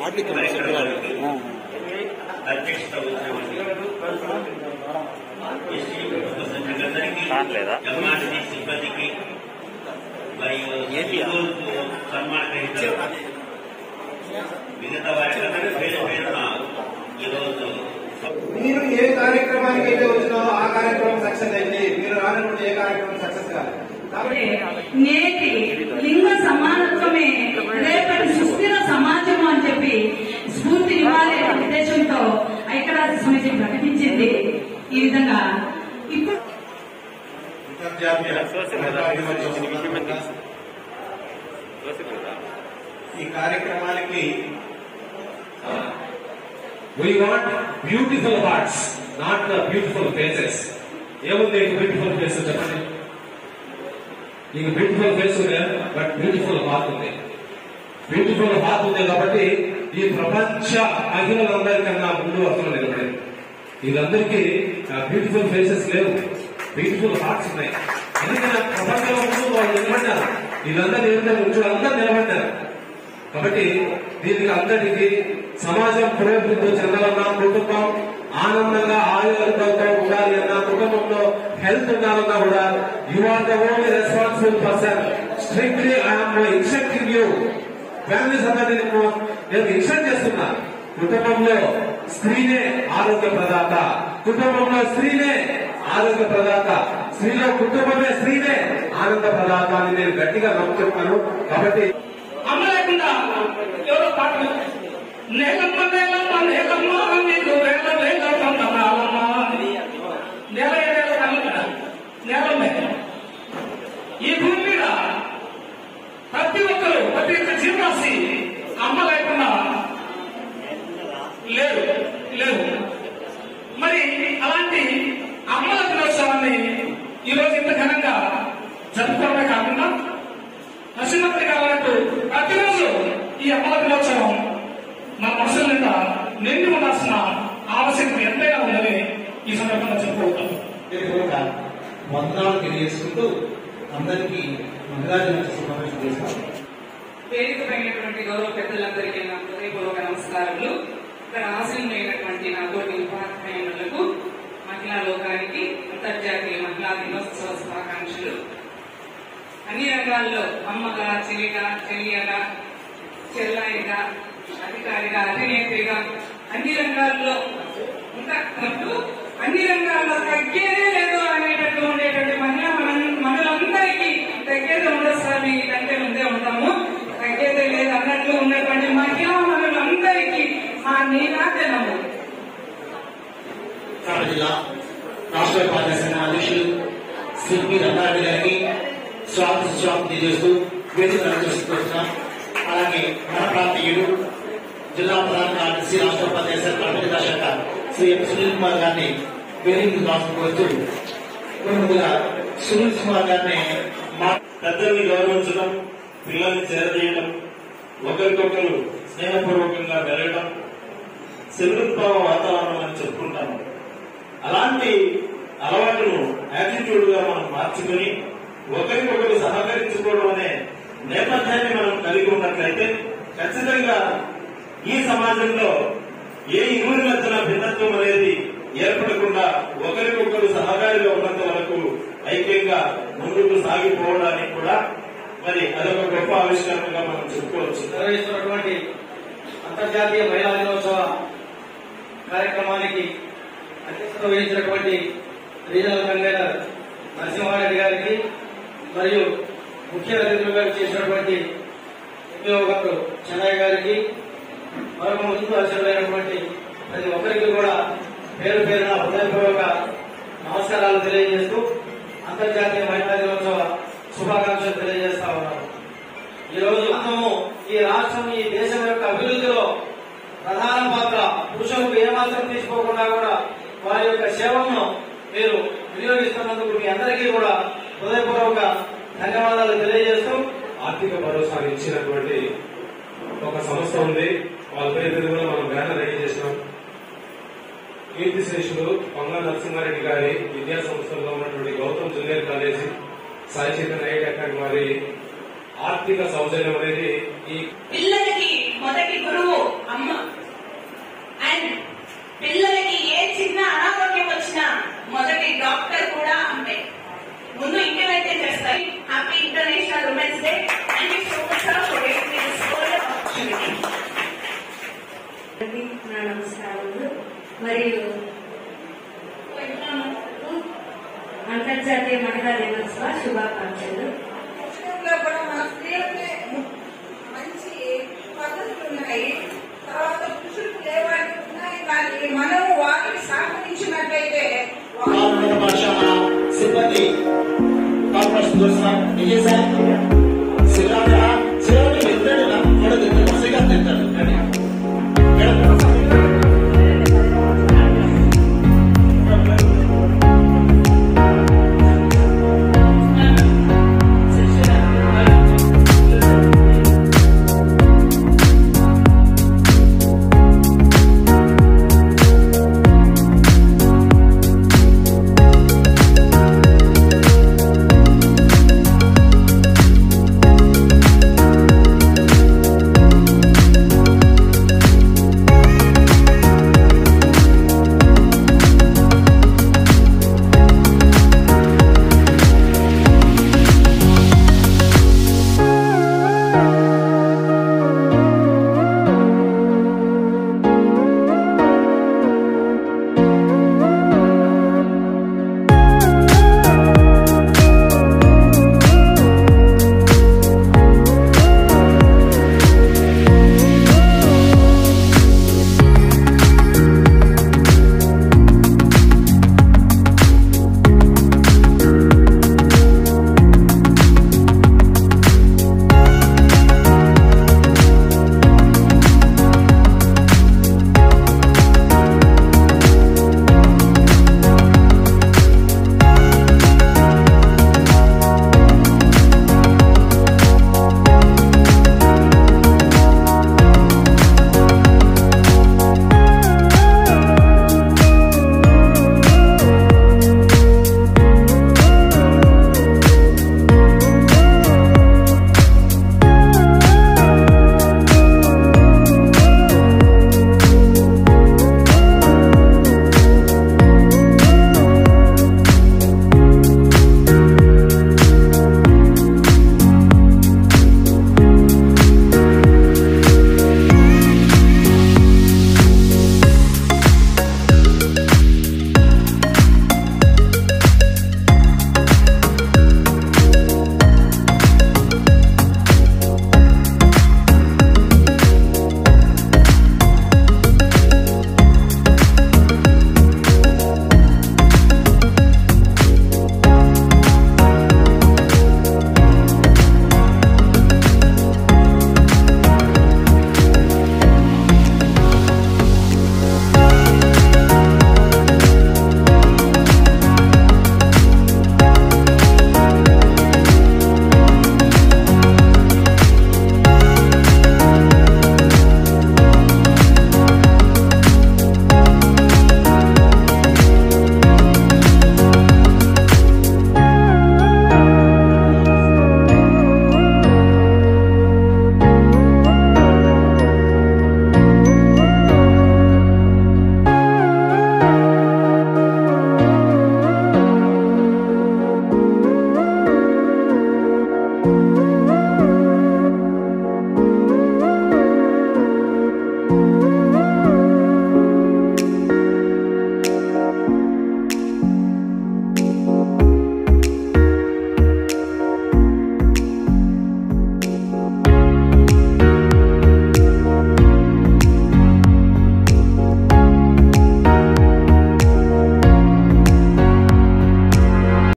కార్యక్రమానికి అధ్యక్షత వహించినటువంటి ఎస్టీ కుటుంబ సభ్యులందరికీ కావట్లేదా? ఎంఆర్సీ సిబ్బందికి మరియు ఈరోజు సన్మాన గ్రహీతలు మిగతా వారికి పేరు పేరున ఈరోజు మీరు ఏ కార్యక్రమానికి అయితే వచ్చినారో ఆ కార్యక్రమం సక్సెస్ అయింది మీరు రానటువంటి ఏ కార్యక్రమం సక్సెస్ కాదు కాబట్టి నేటి లింగ సమానత్వమే రేపటి సుస్థిర సమాజం అని చెప్పి స్ఫూర్తి ఇవ్వాలి అనే ఉద్దేశంతో ఐక్యరాజ్య సమితి ప్రకటించింది ఈ విధంగా ఇప్పుడు అంతర్జాతీయ మహిళా దినోత్సవం సందర్భంగా ఈ కార్యక్రమానికి we want beautiful hearts not beautiful faces ఏముంది నీకు బ్యూటిఫుల్ ఫేస్ చెప్పండి నీకు బ్యూటిఫుల్ ఫేస్ ఉంది బట్ బ్యూటిఫుల్ హార్ట్ ఉంది బ్యూటిఫుల్ హార్ట్ ఉంది కాబట్టి ఈ ప్రపంచ మహిళలందరికన్నా ముందు వరుసలో నిలబడింది వీళ్ళందరికీ బ్యూటిఫుల్ ఫేసెస్ లేవు బ్యూటిఫుల్ హార్ట్స్ ఉన్నాయి ఎందుకంటే ప్రపంచంలో ముందు వాళ్ళు నిలబడ్డారు వీళ్ళందరూ నిలబడ్డారు అందరూ నిలబడ్డారు కాబట్టి దీనికి అందరికీ సమాజం పురోభివృద్ధి చెందాలన్నా కుటుంబం ఆనందంగా ఆయుర్వేదంతో ఉండాలి అన్నా కుటుంబంలో హెల్త్ ఉండాలన్నా కూడా you are the only responsible person strictly I'm instructing you families అందరినీ నేను నేను ఇన్స్ట్రక్ట్ చేస్తున్నా కుటుంబంలో స్త్రీనే ఆరోగ్య ప్రదాత కుటుంబంలో స్త్రీనే ఆరోగ్య ప్రదాత స్త్రీలో కుటుంబమే స్త్రీనే ఆనంద ప్రదాత అని నేను గట్టిగా నమ్ముతున్నాను కాబట్టి అమ్మ లేకుండా ఎవరో పాట నేలమ్మ నేలమ్మ నేలమ్మ నీకు వేల వేల వందనాలమ్మ నేల నేల కనుక నేలమ్మే ఈ భూమి మీద ప్రతి ఒక్కరు ప్రతి ఒక్క జీవరాశి అమ్మ లేకుండా లేరు లేరు మరి అలాంటి అమ్మల దినోత్సవాన్ని ఈరోజు ఇంత ఘనంగా జరుపుకోవడమే కాకుండా నరసింహత్రి గారు ప్రతిరోజు ఈ అమ్మల దినోత్సవం మన మనసుల నిండా నిండి ఉండాల్సిన ఆవశ్యకత ఎంతైనా ఉందని ఈ సందర్భంగా చెప్పుకుంటాం కూడా వందనాలు తెలియజేసుకుంటూ అందరికీ మహిళా దినోత్సవ శుభాకాంక్షలు చేస్తాను వేదికమైనటువంటి గౌరవ పెద్దలందరికీ నా హృదయపూర్వక నమస్కారములు ఇక్కడ ఆశీనులైనటువంటి నా తోటి ఉపాధ్యాయులకు మహిళా లోకానికి అంతర్జాతీయ మహిళా దినోత్సవ శుభాకాంక్షలు అన్ని రంగాల్లో అమ్మగా చెల్లిగా చెల్లియగా చెల్లాయిగా అధికారిగా అధినేత్రిగా అన్ని రంగాల్లో ఉంటూ అన్ని రంగాల్లో తగ్గేదే లేదు అనేటట్టు ఉండేటువంటి మహిళ మన మనలందరికీ తగ్గేది ఉండదు సార్ మీ కంటే ముందే ఉంటాము తగ్గేదే లేదు అన్నట్లు ఉన్నటువంటి మహిళా మనులందరికీ ఆ నీనాదనము కడప జిల్లా రాష్ట్ర ఉపాధ్యాయ సంఘం అధ్యక్షులు శ్రీ పి రంగారెడ్డి గారికి స్వాగత స్వాగతం తెలియజేస్తూ వేదిక అలంకరిస్తున్నాం అలాగే మన ప్రాంతీయుడు జిల్లా ప్రధాన కార్యదర్శి రాష్ట్ర ఉపాధ్యాయ సంఘం కడప జిల్లా శాఖ శ్రీ ఎం సునీల్ కుమార్ గారిని వేదిక రాష్ట్రపతి ముందుగా సునీల్ కుమార్ గారిని మా పెద్దల్ని గౌరవించడం పిల్లల్ని చేరదీయడం ఒకరికొకరు స్నేహపూర్వకంగా వెలగడం శత్రుత్వ వాతావరణం అని చెప్పుకుంటాము అలాంటి అలవాటును యాటిట్యూడ్ గా మనం మార్చుకుని ఒకరికొకరు సహకరించుకోవడం అనే నేపథ్యాన్ని మనం కలిగి ఉన్నట్లయితే ఖచ్చితంగా ఈ సమాజంలో ఏ ఇరువురి మధ్యన భిన్నత్వం అనేది ఏర్పడకుండా ఒకరికొకరు సహకారిగా ఉన్నంత వరకు ఐక్యంగా ముందుకు సాగిపోవడానికి కూడా మరి అదొక గొప్ప ఆవిష్కరణగా మనం చెప్పుకోవచ్చు నిర్వహిస్తున్నటువంటి అంతర్జాతీయ మహిళా దినోత్సవ కార్యక్రమానికి అధ్యక్షత వహించినటువంటి రీజనల్ కన్వీనర్ నరసింహారెడ్డి గారికి మరియు ముఖ్య అతిథులుగా చేసినటువంటి ఎంపీఓ గారు చెన్నై గారికి మరొక ముందుకు అర్చకులైనటువంటి ప్రతి ఒక్కరికి కూడా పేరు పేరున హృదయపూర్వక నమస్కారాలు తెలియజేస్తూ అంతర్జాతీయ మహిళా దినోత్సవ శుభాకాంక్షలు తెలియజేస్తా ఉన్నాను ఈ రోజు మనము ఈ రాష్ట్రం ఈ దేశం యొక్క అభివృద్ధిలో ప్రధాన పాత్ర పురుషులకు ఏమాత్రం తీసుకోకుండా కూడా వారి యొక్క సేవలను మీరు వినియోగిస్తున్నందుకు మీ అందరికీ కూడా హృదయపూర్వక ధన్యవాదాలు తెలియజేస్తూ ఆర్థిక భరోసాను ఇచ్చినటువంటి ఒక సంస్థ ఉంది వాళ్ళ పేరు మీద కూడా మనం బ్యానర్ రెడీ చేసినాం కీర్తిశేషులు పొంగ నరసింహారెడ్డి గారి విద్యా సంస్థల్లో ఉన్నటువంటి Gautam junior college Sai Chaitanya IT academy వారి ఆర్థిక సౌజన్యం అనేది ఈ పిల్లలకి మొదటి గురువు అమ్మ నా నమస్కారములు మరియు అంతర్జాతీయ మహిళా దినోత్సవ శుభాకాంక్షలు విషయంలో కూడా మన స్త్రీలకే మంచి పద్ధతులు ఉన్నాయి తర్వాత పురుషులకు లేవాటి ఉన్నాయి కానీ మనం వారికి సహకరించినట్లయితే పాల్గొన్న పాఠశాల సిబ్బంది కాన్ఫరెన్స్ కోసం విజయసాయి